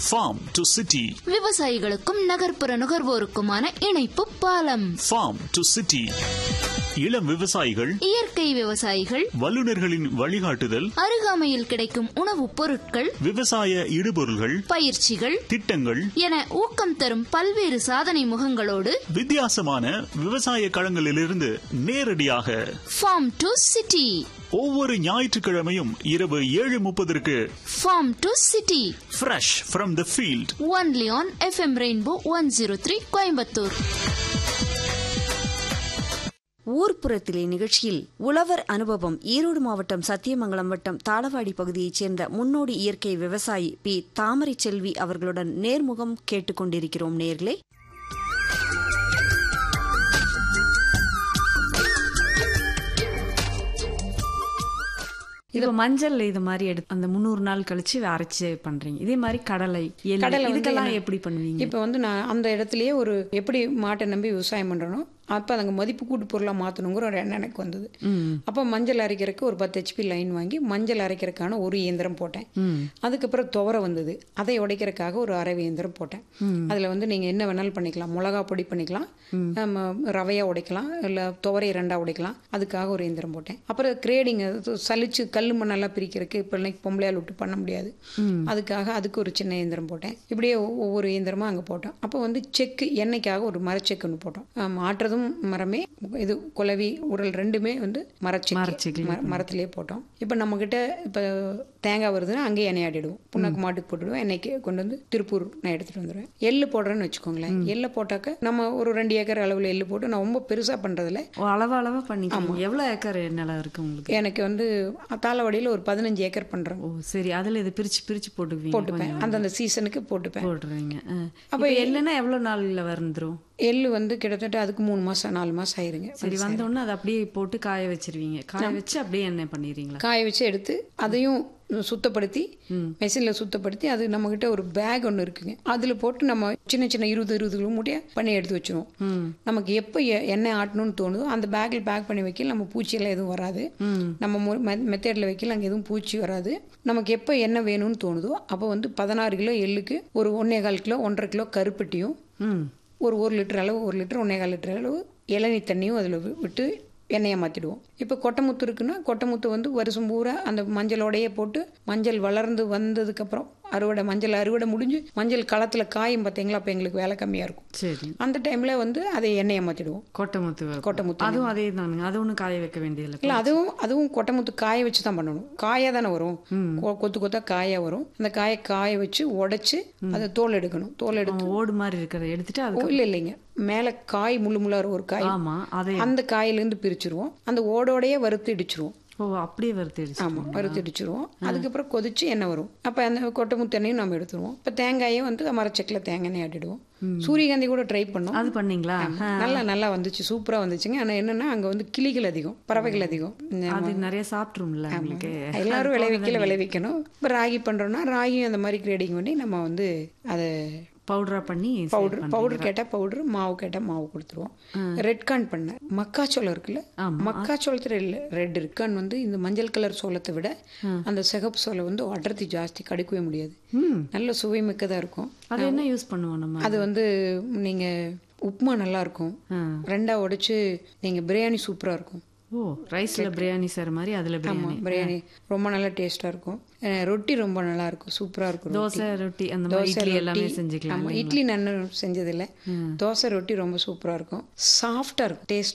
farm to city விவசாயிகளுக்கும் நகர்ப்புற நுகர்வோருக்குமான இணைப்பு பாலம் farm to city இளம் விவசாயிகள் இயற்கை விவசாயிகள் வல்லுநர்களின் வழிகாட்டுதல் அருகாமையில் கிடைக்கும் உணவுப் பொருட்கள் விவசாய இடுபொருள்கள் பயிற்சிகள் திட்டங்கள் என ஊக்கம் தரும் பல்வேறு சாதனை முகங்களோடு வித்தியாசமான விவசாய களங்களிலிருந்து நேரடியாக ஃபார்ம் டு சிட்டி ஒவ்வொரு ஞாயிற்றுக்கிழமையும் இரவு ஏழு முப்பதற்கு farm to city fresh from the field only on FM rainbow one zero three Coimbatore ஊர்ப்புறத்திலே நிகழ்ச்சியில் உழவர் அனுபவம் ஈரோடு மாவட்டம் சத்தியமங்கலம் வட்டம் தாளவாடி பகுதியைச் சேர்ந்த முன்னோடி இயற்கை விவசாயி பி தாமரை செல்வி அவர்களுடன் நேர்முகம் கேட்டுக்கொண்டிருக்கிறோம் நேர்களே இப்ப மஞ்சள் இது மாதிரி எடுத்து அந்த முந்நூறு நாள் கழிச்சு அரைச்சு பண்றீங்க இதே மாதிரி கடலை எள்ளு, கடலை வந்து இதுக்கெல்லாம் என்ன- எப்படி பண்ணுவீங்க இப்போ வந்து நான் அந்த இடத்துலயே ஒரு எப்படி மாட்டை நம்பி விவசாயம் பண்றனோ அப்போ அதுங்க மதிப்பு கூட்டு பொருளாக மாற்றணுங்கிற ஒரு எண்ணம் எனக்கு வந்தது அப்போ மஞ்சள் அரைக்கிறதுக்கு ஒரு பத்து ஹெச்பி லைன் வாங்கி மஞ்சள் அரைக்கிறதுக்கான ஒரு இயந்திரம் போட்டேன் அதுக்கப்புறம் துவரை வந்தது அதை உடைக்கிறதுக்காக ஒரு அரை இயந்திரம் போட்டேன் அதில் வந்து நீங்கள் என்ன வேணாலும் பண்ணிக்கலாம் மிளகா பொடி பண்ணிக்கலாம் நம்ம ரவையாக உடைக்கலாம் இல்லை துவரையை ரெண்டாக உடைக்கலாம் அதுக்காக ஒரு இயந்திரம் போட்டேன் அப்புறம் கிரேடிங் சலிச்சு கல் மண்ணெல்லாம் பிரிக்கிறதுக்கு இப்போ இன்னைக்கு பொம்பளையால் விட்டு பண்ண முடியாது அதுக்காக அதுக்கு ஒரு சின்ன இயந்திரம் போட்டேன் இப்படியே ஒ- ஒவ்வொரு இயந்திரமா அங்கே போட்டோம் அப்போ வந்து செக்கு எண்ணெய்க்காக ஒரு மரச்செக்கு ஒன்று போட்டோம் ஆம், ஆட்டுறதும் மரமே இது குலவி உடல் ரெண்டுமே வந்து மரச்செக்கு மரச்செக்குல மர- மரத்திலே போட்டோம் இப்போ நம்ம கிட்ட இப்போ தேங்காய் வருதுன்னா அங்கேயே எண்ணெய் ஆடிடுவோம் புண்ணாக்கு மாட்டுக்கு போட்டுடுவோம் எண்ணெய்க்கு கொண்டு வந்து திருப்பூர் நான் எடுத்துட்டு வந்துடுவேன் எள்ளு போடுறேன்னு வச்சுக்கோங்களேன் எள்ளு போட்டாக்க நம்ம ஒரு ரெண்டு ஏக்கர் அளவில் எள்ளு போட்டு நான் ரொம்ப பெருசா பண்றதில்ல ஓ, அளவா அளவா பண்ணிக்கலாம் எவ்வளவு ஏக்கர் நிலம் இருக்கு உங்களுக்கு எனக்கு வந்து தாளவாடியில் ஒரு பதினஞ்சு ஏக்கர் பண்றேன் ஓ சரி அதுல இது பிரிச்சு பிரிச்சு போட்டுக்குவீங்க போட்டுப்பேன் அந்தந்த சீசனுக்கு போட்டுப்பேன் போடுறீங்க ஆ. அப்ப எள்ளுனா எவ்வளவு நாள்ல வந்துரும் எள்ளு வந்து கிட்டத்தட்ட அதுக்கு மூணு மாசம் நாலு மாசம் ஆயிருங்க சரி வந்த உடனே அதை அப்படியே போட்டு காய வச்சிருவீங்க காய வச்சு அப்படியே எண்ணெய் பண்ணிடுறீங்களா காய வச்சு எடுத்து அதையும் சுத்தப்படுத்தி மெஷினில் சுத்தப்படுத்தி அது நம்மக்கிட்ட ஒரு பேக் ஒன்று இருக்குங்க அதில் போட்டு நம்ம சின்ன சின்ன இருபது இருபது கிலோ மூட்டையாக பண்ணி எடுத்து வச்சிருவோம் நமக்கு எப்போ எ- எண்ணெய் ஆட்டணும்னு தோணுதோ அந்த பேக்கில் பேக் பண்ணி வைக்கல நம்ம பூச்சியெல்லாம் எதுவும் வராது நம்ம மெத்தேடில் வைக்கல அங்கே எதுவும் பூச்சி வராது நமக்கு எப்போ எண்ணெய் வேணும்னு தோணுதோ அப்போ வந்து பதினாறு கிலோ எள்ளுக்கு ஒரு ஒன்றே கால் கிலோ ஒன்றரை கிலோ கருப்பட்டியும் ம் ஒரு ஒரு லிட்டர் அளவு ஒரு லிட்டர் ஒன்றே கால் லிட்டர் அளவு இளநீ தண்ணியும் அதில் விட்டு எண்ணெயை மாற்றிடுவோம் இப்போ கொட்டைமுத்து இருக்குன்னா கொட்டைமுத்து வந்து வருஷம் பூரா அந்த மஞ்சளோடையே போட்டு மஞ்சள் வளர்ந்து வந்ததுக்கப்புறம் அறுவடை மஞ்சள் அறுவடை முடிஞ்சு மஞ்சள் களத்தில் காயும் பார்த்தீங்களா அப்போ எங்களுக்கு வேலை கம்மியாக இருக்கும் சரி அந்த டைமில் வந்து அதை எண்ணெயை மாற்றிடுவோம் கொட்டைமுத்து வறுப்பது. கொட்டைமுத்து அதுவும் அதே தானுங்க அது ஒண்ணும் காய வைக்க வேண்டியதில்லை இல்லை அதுவும் அதுவும் கொட்டைமுத்து காய வச்சு தான் பண்ணணும் காயாக தானே வரும் கொ- கொத்து கொத்தா காயாக வரும் அந்த காயை காய வச்சு உடைச்சு அதை தோல் எடுக்கணும் தோல் எடுத்து ஓடு மாதிரி இருக்கிறத எடுத்துட்டு அது இல்லை இல்லைங்க மேலே காய் முள்ளு முள்ளார ஒரு காய் ஆமா அதை அந்த காயிலேருந்து பிரிச்சிருவோம் அந்த ஓடோடையே வறுத்து இடிச்சிருவோம் ஓ அப்படியே வறுத்தடிச்சு ஆமாம் வறுத்து இடிச்சிருவோம் அதுக்கப்புறம் கொதிச்சு எண்ணெய் வரும் அப்போ அந்த கொட்டை முத்தெண்ணையும் நம்ம எடுத்துருவோம் இப்போ தேங்காயை வந்து மரச்செக்கில் தேங்காய் எண்ணெய் ஆட்டிடுவோம் சூரியகாந்தி கூட ட்ரை பண்ணோம் அது பண்ணீங்களா ஆ. நல்லா நல்லா வந்துச்சு சூப்பராக வந்துச்சுங்க ஆனால் என்னன்னா அங்கே வந்து கிளிகள் அதிகம் பறவைகள் அதிகம் அது நிறைய சாப்பிட்டுரும்ல உங்களுக்கு எல்லாரும் விளைவிக்கல விளைவிக்கணும் இப்போ ராகி பண்ணுறோன்னா ராகியும் அந்த மாதிரி கிரேடிங் பண்ணி நம்ம வந்து அதை பவுடரா பண்ணி sale பவுடர் பண்றீங்க. பவுடர் கேட்டால் பவுடர் மாவு கேட்டால் மாவு கொடுத்துருவோம் ரெட் கார்ன் பண்ணேன் மக்காச்சோளம் இருக்குல்ல மக்காச்சோளத்தில் ரெட் இருக்கு கார்ன் வந்து இந்த மஞ்சள் கலர் சோளத்தை விட அந்த சிகப்பு சோளம் வந்து அடர்த்தி ஜாஸ்தி கடிக்கவே முடியாது நல்ல சுவை மிக்கதாக இருக்கும் அது என்ன யூஸ் பண்ணுவோம் நம்ம அது வந்து நீங்கள் உப்புமா நல்லா இருக்கும் ரெண்டா உடைச்சு நீங்கள் பிரியாணி சூப்பராக இருக்கும் ஓ ரைஸ்ல பிரியாணி செய்ற மாதிரி அதுல பிரியாணி பிரியாணி ரொம்ப நல்லா டேஸ்ட்டாக இருக்கும் அஹ் ரொட்டி ரொம்ப நல்லா இருக்கும் சூப்பராக இருக்கும் ரொட்டி. தோசை ரொட்டி அந்த மாதிரி தோசை இட்லி எல்லாமே ரொட்டி செஞ்சுக்கலாம் ஆமா இட்லி நான் செஞ்சதில்லை தோசை ரொட்டி ரொம்ப சூப்பராக இருக்கும் சாஃப்டாக இருக்கும் டேஸ்ட்